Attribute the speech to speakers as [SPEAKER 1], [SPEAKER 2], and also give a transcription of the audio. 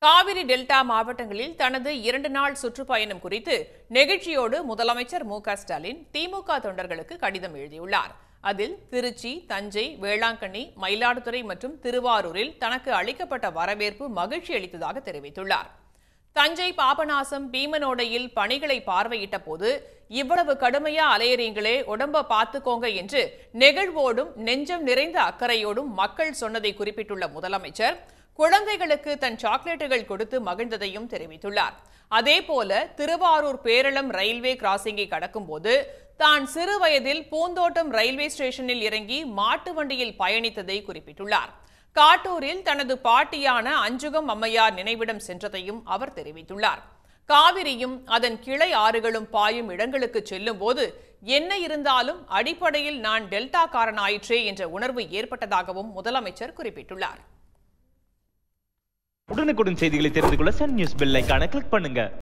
[SPEAKER 1] Kaveri delta மாவட்டங்களில் தனது இரண்டு நாள் சுற்றுப்பயணம் குறித்து நெகிழ்ச்சியோடு முதலமைச்சர் மு க ஸ்டாலின் திமுக தொண்டர்களுக்கு கடிதம் எழுதியுள்ளார் அதில் திருச்சி தஞ்சை வேளாங்கண்ணி மயிலாடுதுறை மற்றும் திருவாரூரில் தனக்கு அளிக்கப்பட்ட வரவேற்பு மகிழ்ச்சி அளித்ததாக தெரிவித்துள்ளார் தஞ்சை பாபநாசம் பீமனோடையில் பணிகளை பார்வையிட்ட போது இவ்வளவு கடுமையா அலையறீங்களே உடம்ப பார்த்துக்கோங்க என்று நெகிழ்வோடும் நெஞ்சம் நிறைந்த அக்கறையோடும் மக்கள் சொன்னதை குறிப்பிட்டுள்ள முதலமைச்சர் குழந்தைகளுக்கு தன் சாக்லேட்டுகள் கொடுத்து மகிழ்ந்ததையும் தெரிவித்துள்ளார் அதேபோல திருவாரூர் பேரளம் ரயில்வே கிராசிங்கை கடக்கும்போது தான் சிறு வயதில் பூந்தோட்டம் ரயில்வே ஸ்டேஷனில் இறங்கி மாட்டு வண்டியில் பயணித்ததை குறிப்பிட்டுள்ளார் காட்டூரில் தனது பாட்டியான அஞ்சுகம் அம்மையார் நினைவிடம் சென்றதையும் அவர் தெரிவித்துள்ளார் காவிரியும் அதன் கிளை ஆறுகளும் பாயும் இடங்களுக்கு செல்லும் போது என்ன இருந்தாலும் அடிப்படையில் நான் டெல்டா காரனாயிற்றே என்ற உணர்வு ஏற்பட்டதாகவும் முதலமைச்சர் குறிப்பிட்டுள்ளார்
[SPEAKER 2] உடனுக்குடன் செய்திகளை தெரிந்து கொள்ள சன் நியூஸ் பெல் ஐகானை கிளிக் பண்ணுங்க